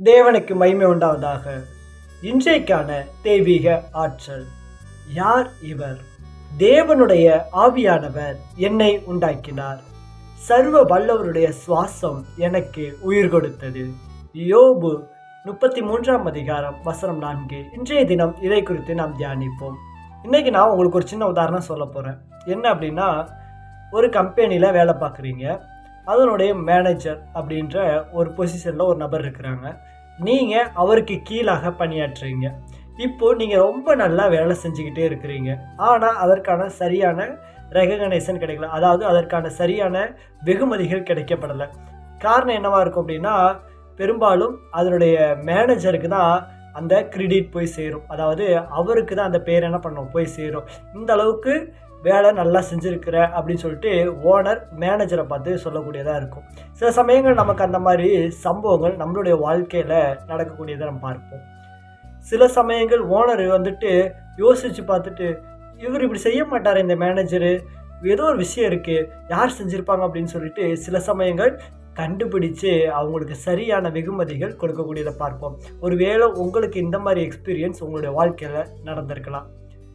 தேவனுக்கு மகிமை உண்டாவதாக இன்றைக்கான தெய்வீக ஆற்றல் யார் இவர் தேவனுடைய ஆவியானவர் என்னை உண்டாக்கினார் சர்வ வல்லவருடைய சுவாசம் எனக்கு உயிர் கொடுத்தது யோபு முப்பத்தி மூன்றாம் அதிகாரம் வசனம் நான்கு இன்றைய தினம் இதை குறித்து நாம் தியானிப்போம் இன்னைக்கு நான் உங்களுக்கு ஒரு சின்ன உதாரணம் சொல்ல போகிறேன் என்ன அப்படின்னா ஒரு கம்பெனியில் வேலை பார்க்குறீங்க அதனுடைய மேனேஜர் அப்படின்ற ஒரு பொசிஷனில் ஒரு நபர் இருக்கிறாங்க நீங்கள் அவருக்கு கீழாக பணியாற்றுறீங்க இப்போ நீங்கள் ரொம்ப நல்லா வேலை செஞ்சுக்கிட்டே இருக்கிறீங்க ஆனால் அதற்கான சரியான ரெகக்னைசன் கிடைக்கல அதாவது அதற்கான சரியான வெகுமதிகள் கிடைக்கப்படலை காரணம் என்னவா இருக்கும் அப்படின்னா பெரும்பாலும் அதனுடைய மேனேஜருக்கு தான் அந்த கிரெடிட் போய் சேரும் அதாவது அவருக்கு தான் அந்த பேர் என்ன பண்ணும் போய் சேரும் இந்த அளவுக்கு வேலை நல்லா செஞ்சுருக்கிற அப்படின்னு சொல்லிட்டு ஓனர் மேனேஜரை பார்த்து சொல்லக்கூடியதாக இருக்கும் சில சமயங்கள் நமக்கு அந்த மாதிரி சம்பவங்கள் நம்மளுடைய வாழ்க்கையில் நடக்கக்கூடியதை நம்ம பார்ப்போம் சில சமயங்கள் ஓனர் வந்துட்டு யோசித்து பார்த்துட்டு இவர் இப்படி செய்ய மாட்டார் இந்த மேனேஜரு ஏதோ ஒரு விஷயம் இருக்குது யார் செஞ்சுருப்பாங்க அப்படின்னு சொல்லிட்டு சில சமயங்கள் கண்டுபிடிச்சு அவங்களுக்கு சரியான வெகுமதிகள் கொடுக்கக்கூடியதை பார்ப்போம் ஒருவேளை உங்களுக்கு இந்த மாதிரி எக்ஸ்பீரியன்ஸ் உங்களுடைய வாழ்க்கையில் நடந்திருக்கலாம்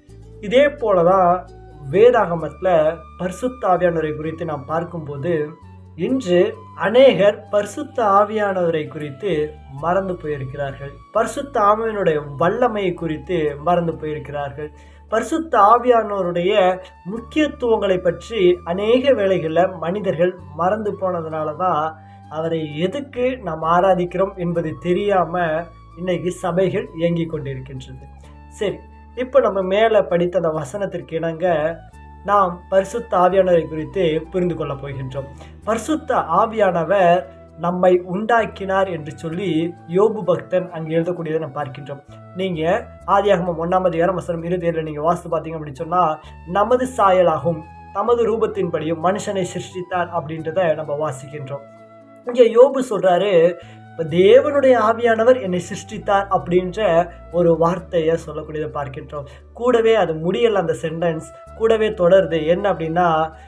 இதே போல தான் வேதாகமத்தில் பரிசுத்த ஆவியானவரை குறித்து நாம் பார்க்கும்போது இன்று அநேகர் பரிசுத்த ஆவியானவரை குறித்து மறந்து போயிருக்கிறார்கள் பரிசுத்த ஆவியனுடைய வல்லமையை குறித்து மறந்து போயிருக்கிறார்கள் பரிசுத்த ஆவியானவருடைய முக்கியத்துவங்களை பற்றி அநேக வேளைகளில் மனிதர்கள் மறந்து போனதுனால தான் அவரை எதுக்கு நாம் ஆராதிக்கிறோம் என்பது தெரியாமல் இன்னைக்கு சபைகள் இயங்கிக் கொண்டிருக்கின்றது சரி இப்போ நம்ம மேலே படித்த அந்த வசனத்திற்கு இணங்க நாம் பரிசுத்த ஆவியானவரை குறித்து புரிந்து கொள்ளப் போகின்றோம் பரிசுத்த ஆவியானவர் நம்மை உண்டாக்கினார் என்று சொல்லி யோபு பக்தன் அங்கே எழுதக்கூடியதை நம்ம பார்க்கின்றோம் நீங்கள் ஆதியாகமம் ஒன்றாம் அதிகாரம் வசனம் இறுதியில் நீங்கள் வாசித்து பார்த்தீங்க அப்படின்னு சொன்னால் நமது சாயலாகும் தமது ரூபத்தின்படியும் மனுஷனை சிருஷ்டித்தார் அப்படின்றத நம்ம வாசிக்கின்றோம் இங்கே யோபு சொல்கிறாரு இப்போ தேவனுடைய ஆவியானவர் என்னை சிருஷ்டித்தார் அப்படின்ற ஒரு வார்த்தையை சொல்லக்கூடியதை பார்க்கின்றோம் கூடவே அது முடியல அந்த சென்டென்ஸ் கூடவே தொடருது என்ன அப்படின்னா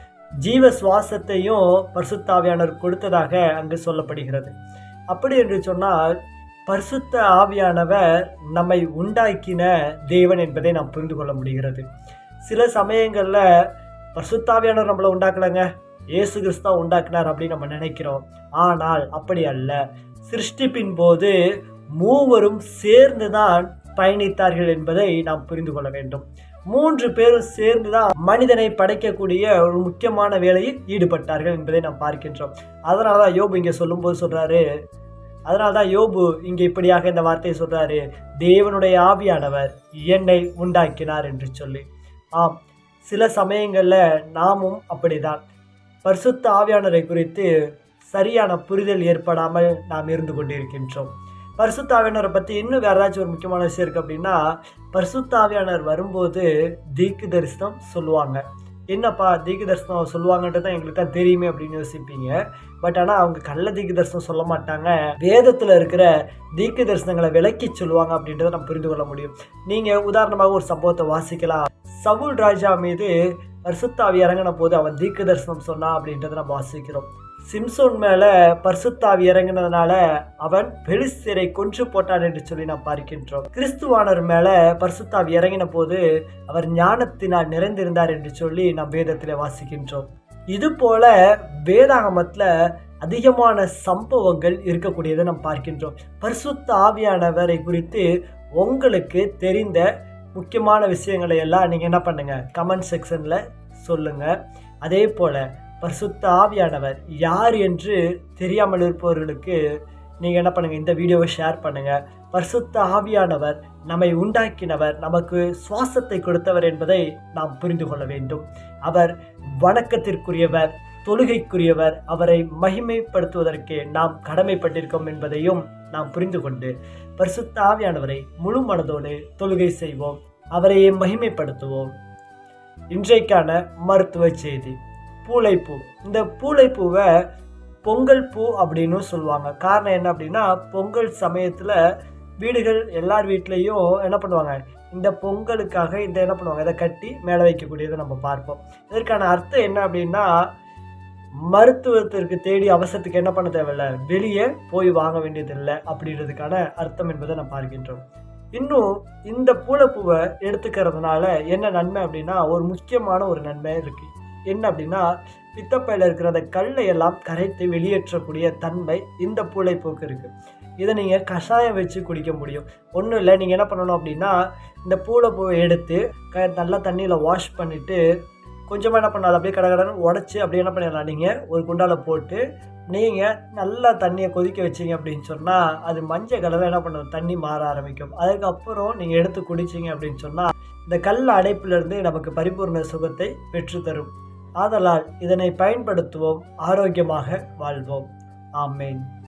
ஜீவ சுவாசத்தையும் பரிசுத்தாவியானவர் கொடுத்ததாக அங்கு சொல்லப்படுகிறது அப்படி என்று சொன்னால் பரிசுத்த ஆவியானவர் நம்மை உண்டாக்கின தேவன் என்பதை நாம் புரிந்து கொள்ள முடிகிறது சில சமயங்களில் பரிசுத்தாவியானவர் நம்மளை உண்டாக்கலைங்க இயேசு கிறிஸ்தா உண்டாக்கினார் அப்படின்னு நம்ம நினைக்கிறோம் ஆனால் அப்படி அல்ல சிருஷ்டிப்பின் போது மூவரும் சேர்ந்து தான் பயணித்தார்கள் என்பதை நாம் புரிந்து கொள்ள வேண்டும் மூன்று பேரும் சேர்ந்து தான் மனிதனை படைக்கக்கூடிய ஒரு முக்கியமான வேலையில் ஈடுபட்டார்கள் என்பதை நாம் பார்க்கின்றோம் அதனால தான் யோபு இங்கே சொல்லும்போது சொல்கிறாரு அதனால தான் யோபு இங்கே இப்படியாக இந்த வார்த்தையை சொல்கிறாரு தேவனுடைய ஆவியானவர் என்னை உண்டாக்கினார் என்று சொல்லி ஆம் சில சமயங்களில் நாமும் அப்படிதான் பரிசுத்த ஆவியானரை குறித்து சரியான புரிதல் ஏற்படாமல் நாம் இருந்து கொண்டிருக்கின்றோம் பரிசுத்தாவியானவரை பற்றி இன்னும் வேறு ஏதாச்சும் ஒரு முக்கியமான விஷயம் இருக்குது அப்படின்னா பரிசுத்தாவியானர் வரும்போது தீக்கு தரிசனம் சொல்லுவாங்க என்னப்பா தீக்கு தரிசனம் சொல்லுவாங்கன்றது தான் எங்களுக்கு தான் தெரியுமே அப்படின்னு யோசிப்பீங்க பட் ஆனால் அவங்க கள்ள தீக்கு தரிசனம் சொல்ல மாட்டாங்க வேதத்தில் இருக்கிற தீக்கு தரிசனங்களை விளக்கி சொல்லுவாங்க அப்படின்றத நம்ம புரிந்து கொள்ள முடியும் நீங்கள் உதாரணமாக ஒரு சம்பவத்தை வாசிக்கலாம் சவுல் ராஜா மீது பரிசுத்தாவி இறங்கின போது அவன் தீக்கு தரிசனம் சொன்னான் அப்படின்றத நம்ம வாசிக்கிறோம் சிம்சோன் மேலே பரிசுத்தாவி இறங்கினதுனால அவன் பெலிஸ்தரை கொன்று போட்டான் என்று சொல்லி நாம் பார்க்கின்றோம் கிறிஸ்துவானர் மேலே பரிசுத்தாவி இறங்கின போது அவர் ஞானத்தினால் நிறைந்திருந்தார் என்று சொல்லி நாம் வேதத்தில் வாசிக்கின்றோம் இது போல வேதாகமத்தில் அதிகமான சம்பவங்கள் இருக்கக்கூடியதை நாம் பார்க்கின்றோம் பரிசுத்த ஆவியானவரை குறித்து உங்களுக்கு தெரிந்த முக்கியமான விஷயங்களை எல்லாம் நீங்கள் என்ன பண்ணுங்கள் கமெண்ட் செக்ஷனில் சொல்லுங்கள் அதே போல் பரிசுத்த ஆவியானவர் யார் என்று தெரியாமல் இருப்பவர்களுக்கு நீங்கள் என்ன பண்ணுங்கள் இந்த வீடியோவை ஷேர் பண்ணுங்கள் பரிசுத்த ஆவியானவர் நம்மை உண்டாக்கினவர் நமக்கு சுவாசத்தை கொடுத்தவர் என்பதை நாம் புரிந்து கொள்ள வேண்டும் அவர் வணக்கத்திற்குரியவர் தொழுகைக்குரியவர் அவரை மகிமைப்படுத்துவதற்கு நாம் கடமைப்பட்டிருக்கோம் என்பதையும் நாம் புரிந்து கொண்டு பரிசுத்த ஆவியானவரை முழு மனதோடு தொழுகை செய்வோம் அவரையே மகிமைப்படுத்துவோம் இன்றைக்கான மருத்துவ செய்தி பூளைப்பூ இந்த பூளைப்பூவை பொங்கல் பூ அப்படின்னு சொல்லுவாங்க காரணம் என்ன அப்படின்னா பொங்கல் சமயத்தில் வீடுகள் எல்லார் வீட்லேயும் என்ன பண்ணுவாங்க இந்த பொங்கலுக்காக இந்த என்ன பண்ணுவாங்க இதை கட்டி மேலே வைக்கக்கூடியதை நம்ம பார்ப்போம் இதற்கான அர்த்தம் என்ன அப்படின்னா மருத்துவத்திற்கு தேடி அவசரத்துக்கு என்ன பண்ண தேவையில்ல வெளியே போய் வாங்க வேண்டியதில்லை அப்படின்றதுக்கான அர்த்தம் என்பதை நம்ம பார்க்கின்றோம் இன்னும் இந்த பூளைப்பூவை எடுத்துக்கிறதுனால என்ன நன்மை அப்படின்னா ஒரு முக்கியமான ஒரு நன்மை இருக்கு என்ன அப்படின்னா பித்தப்பையில் இருக்கிற அந்த கல்லை எல்லாம் கரைத்து வெளியேற்றக்கூடிய தன்மை இந்த பூளைப்பூக்கு இருக்கு இதை நீங்கள் கஷாயம் வச்சு குடிக்க முடியும் ஒன்றும் இல்லை நீங்கள் என்ன பண்ணணும் அப்படின்னா இந்த பூளைப்பூவை எடுத்து க நல்லா தண்ணியில் வாஷ் பண்ணிவிட்டு கொஞ்சமாக என்ன பண்ணாது அப்படியே கடகடன்னு உடச்சி அப்படியே என்ன பண்ணிடலாம் நீங்கள் ஒரு குண்டால போட்டு நீங்கள் நல்லா தண்ணியை கொதிக்க வச்சீங்க அப்படின்னு சொன்னால் அது மஞ்சள் கலரில் என்ன பண்ணும் தண்ணி மாற ஆரம்பிக்கும் அதுக்கப்புறம் நீங்கள் எடுத்து குடிச்சிங்க அப்படின்னு சொன்னால் இந்த கல் அடைப்பிலிருந்து நமக்கு பரிபூர்ண சுகத்தை பெற்றுத்தரும் ஆதலால் இதனை பயன்படுத்துவோம் ஆரோக்கியமாக வாழ்வோம் ஆமேன்